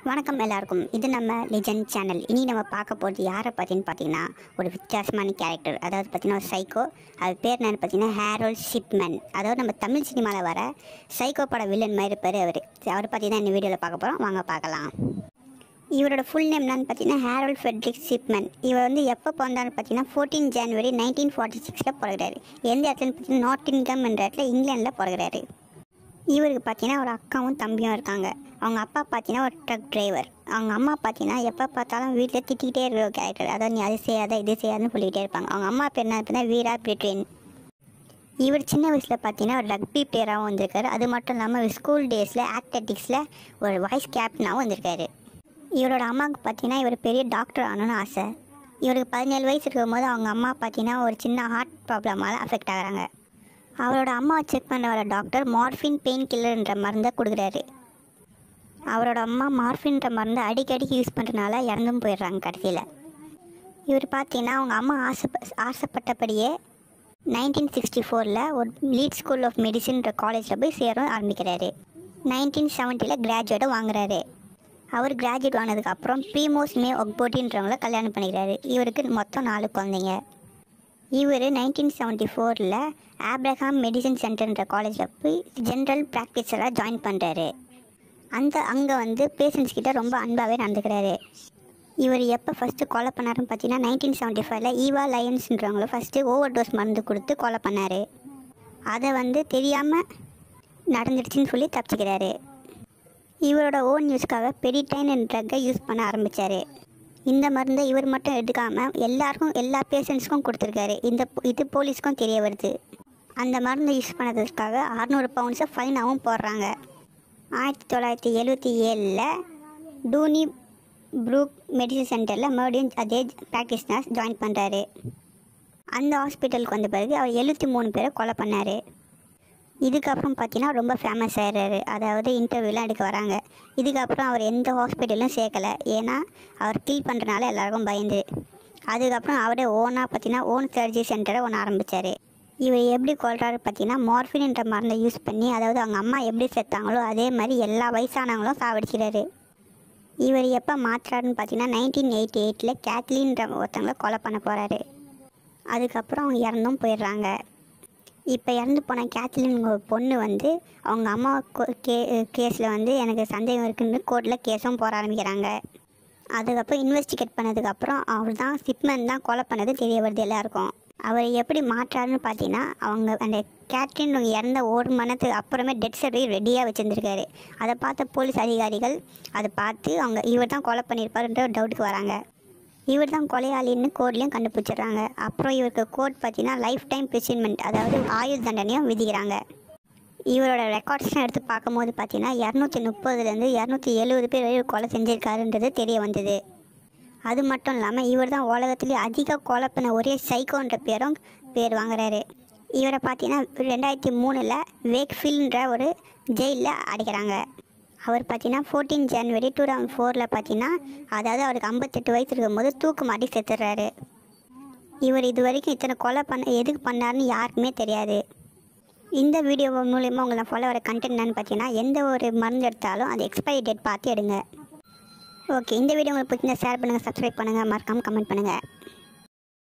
வணக்கம் எல்லாருக்கும் இது நம்ம லெஜண்ட் சேனல் இனி நம்ம பார்க்க போகிறது யாரை பற்றின்னு பார்த்தீங்கன்னா ஒரு வித்தியாசமான கேரக்டர் அதாவது பார்த்தீங்கன்னா ஒரு சைக்கோ அது பேர் என்னன்னு பார்த்தீங்கன்னா ஹேரோல் ஷிப்மேன் அதாவது நம்ம தமிழ் சினிமாவில் வர சைக்கோ பட வில்லன் மாதிரி இருப்பார் அவர் அவர் பற்றி தான் இந்த வீடியோவில் பார்க்க போகிறோம் வாங்க பார்க்கலாம் இவரோட ஃபுல் நேம் என்னன்னு பார்த்தீங்கன்னா ஹேரோல் ஃபெட்ரிக் ஷிப்மேன் இவர் வந்து எப்போ பிறந்தாருன்னு பார்த்தீங்கன்னா ஃபோர்டீன் ஜனவரி நைன்டீன் ஃபார்ட்டி சிக்ஸில் பிறகுறாரு எந்த இடத்துலன்னு பார்த்தீங்கன்னா நாட்டின்கம் என்ற இடத்துல இங்கிலாண்டில் பிறகுறாரு இவருக்கு பார்த்தீங்கன்னா ஒரு அக்காவும் தம்பியும் இருக்காங்க அவங்க அப்பா பார்த்தீங்கன்னா ஒரு ட்ரக் டிரைவர் அவங்க அம்மா பார்த்தீங்கன்னா எப்போ பார்த்தாலும் வீட்டில் திட்டிக்கிட்டே இருக்கிற ஒரு கேரக்டர் அதாவது நீ அது செய்யாத இது செய்யாதுன்னு சொல்லிக்கிட்டே இருப்பாங்க அவங்க அம்மா பேர் என்ன பார்த்தீங்கன்னா வீரா பிரிட்வின் இவர் சின்ன வயசில் பார்த்தீங்கன்னா ஒரு ரக்பி பிளேயராகவும் வந்திருக்காரு அது மட்டும் இல்லாமல் ஸ்கூல் டேஸில் ஆக்டட்டிக்ஸில் ஒரு வாய்ஸ் கேப்டனாகவும் வந்திருக்காரு இவரோட அம்மாவுக்கு பார்த்தீங்கன்னா இவர் பெரிய டாக்டர் ஆகணும்னு ஆசை இவருக்கு பதினேழு வயசு இருக்கும்போது அவங்க அம்மா பார்த்தீங்கன்னா ஒரு சின்ன ஹார்ட் ப்ராப்ளமால் அஃபெக்ட் ஆகுறாங்க அவரோட அம்மா செக் பண்ண வர டாக்டர் மார்ஃபின் பெயின் கில்லர்ன்ற மருந்தை கொடுக்குறாரு அவரோட அம்மா மார்ஃபின்ற மருந்தை அடிக்கடிக்கு யூஸ் பண்ணுறதுனால இறந்தும் போயிடுறாங்க கடைசியில் இவர் பார்த்தீங்கன்னா அவங்க அம்மா ஆசை ஆசைப்பட்டபடியே நைன்டீன் சிக்ஸ்டி ஃபோரில் ஒரு லீட் ஸ்கூல் ஆஃப் மெடிசின்ற காலேஜில் போய் சேர ஆரம்பிக்கிறாரு நைன்டீன் செவன்ட்டியில் கிராஜுவேட்டும் வாங்குறாரு அவர் கிராஜுவேட் வாங்கினதுக்கப்புறம் ப்ரீமோஸ் மே ஒக்போட்டின்றவங்கள கல்யாணம் பண்ணிக்கிறாரு இவருக்கு மொத்தம் நாலு குழந்தைங்க இவர் நைன்டீன் செவன்ட்டி ஃபோரில் ஆப்ரஹாம் மெடிசன் சென்டர்ன்ற காலேஜில் போய் ஜென்ரல் ப்ராக்டிஸராக ஜாயின் பண்ணுறாரு அந்த அங்கே வந்து பேஷண்ட்ஸ் கிட்ட ரொம்ப அன்பாகவே நடந்துக்கிறாரு இவர் எப்போ ஃபஸ்ட்டு கொலை பண்ணாருன்னு பார்த்தீங்கன்னா நைன்டீன் செவன்ட்டி ஃபைவ்ல ஈவா லயன்ஸ்ன்றவங்கள ஃபஸ்ட்டு ஓவர் டோஸ் மருந்து கொடுத்து கொலை பண்ணார் அதை வந்து தெரியாமல் நடந்துடுச்சுன்னு சொல்லி தப்பிச்சுக்கிறாரு இவரோட ஓன் யூஸ்க்காக பெரிடைன் ட்ரக்கை யூஸ் பண்ண ஆரம்பித்தார் இந்த மருந்தை இவர் மட்டும் எடுக்காமல் எல்லாருக்கும் எல்லா பேஷண்ட்ஸ்க்கும் கொடுத்துருக்காரு இந்த இது போலீஸ்க்கும் தெரிய வருது அந்த மருந்தை யூஸ் பண்ணதுக்காக அறநூறு பவுண்ட்ஸை ஃபைனாகவும் போடுறாங்க ஆயிரத்தி தொள்ளாயிரத்தி எழுபத்தி ஏழில் டூனி ப்ரூக் மெடிசன் சென்டரில் மறுபடியும் அதே ப்ராக்டிஸ் நர்ஸ் ஜாயின் பண்ணுறாரு அந்த ஹாஸ்பிட்டலுக்கு வந்த பிறகு அவர் எழுபத்தி மூணு பேரை கொலை பண்ணார் இதுக்கப்புறம் பார்த்தீங்கன்னா ரொம்ப ஃபேமஸ் ஆயிடுறாரு அதாவது இன்டர்வியூலாம் எடுக்க வராங்க இதுக்கப்புறம் அவர் எந்த ஹாஸ்பிட்டலும் சேர்க்கலை ஏன்னா அவர் கில் பண்ணுறனால எல்லாருக்கும் பயந்து அதுக்கப்புறம் அவரே ஓனாக பார்த்தீங்கன்னா ஓன் சர்ஜரி சென்டரை ஒன்று ஆரம்பித்தார் இவர் எப்படி கொள்றாரு பார்த்தீங்கன்னா மார்ஃபின்ன்ற மருந்தை யூஸ் பண்ணி அதாவது அவங்க அம்மா எப்படி செத்தாங்களோ அதே மாதிரி எல்லா வயசானவங்களும் சாவடிக்கிறாரு இவர் எப்போ மாற்றுறாருன்னு பார்த்தீங்கன்னா நைன்டீன் எயிட்டி எயிட்டில் கேத்லின்ற ஒருத்தவங்களை கொலை பண்ண போகிறாரு அதுக்கப்புறம் அவங்க இறந்தும் போயிடுறாங்க இப்போ இறந்து போன கேத்லின் ஒரு பொண்ணு வந்து அவங்க அம்மா கொ- கே கேஸில் வந்து எனக்கு சந்தேகம் இருக்குன்னு கோர்ட்டில் கேஸும் போட ஆரம்பிக்கிறாங்க அதுக்கப்புறம் இன்வெஸ்டிகேட் பண்ணதுக்கப்புறம் அவர் தான் சிப்மன் தான் கொலை பண்ணது தெரிய வருது எல்லாருக்கும் அவர் எப்படி மாற்றாருன்னு பார்த்தீங்கன்னா அவங்க அந்த கேட்ரின் அவங்க இறந்த ஒரு மணத்துக்கு அப்புறமே டெத் சர்டிஃபிகேட் ரெடியாக வச்சுருந்துருக்காரு அதை பார்த்த போலீஸ் அதிகாரிகள் அதை பார்த்து அவங்க இவர் தான் கொலை பண்ணியிருப்பாருன்ற ஒரு டவுட்டுக்கு வராங்க இவர் தான் கொலையாளின்னு கோர்ட்லேயும் கண்டுபிடிச்சிடுறாங்க அப்புறம் இவருக்கு கோர்ட் பார்த்தீங்கன்னா லைஃப் டைம் பிரிசின்மெண்ட் அதாவது ஆயுள் தண்டனையும் விதிக்கிறாங்க இவரோட ரெக்கார்ட்ஸ்லாம் எடுத்து பார்க்கும்போது பார்த்தீங்கன்னா இரநூத்தி முப்பதுலேருந்து இரநூத்தி எழுபது பேர் வரை கொலை செஞ்சிருக்காருன்றது தெரிய வந்தது அது மட்டும் இல்லாமல் இவர் தான் உலகத்துலேயே அதிக கொலை பண்ண ஒரே சைக்கோன்ற பேரும் பேர் வாங்குறாரு இவரை பார்த்தீங்கன்னா ரெண்டாயிரத்தி மூணில் வேக்ஃபீல்ன்ற ஒரு ஜெயிலில் அடைக்கிறாங்க அவர் பார்த்தீங்கன்னா ஃபோர்டீன் ஜனவரி டூ தௌசண்ட் ஃபோரில் பார்த்தீங்கன்னா அதாவது அவருக்கு ஐம்பத்தெட்டு வயசு இருக்கும்போது தூக்கு மாட்டி செத்துடுறாரு இவர் இது வரைக்கும் இத்தனை கொலை பண்ண எதுக்கு பண்ணாருன்னு யாருக்குமே தெரியாது இந்த வீடியோ மூலயமா உங்களை ஃபாலோ வர கண்டென்ட் என்னன்னு பார்த்தீங்கன்னா எந்த ஒரு மருந்து எடுத்தாலும் அது எக்ஸ்பைரி டேட் பார்த்து எடுங்க ஓகே இந்த வீடியோ உங்களுக்கு பிடிச்சிருந்தா ஷேர் பண்ணுங்கள் சப்ஸ்கிரைப் பண்ணுங்கள் மறக்காமல் கமெண்ட் பண்ணுங்கள்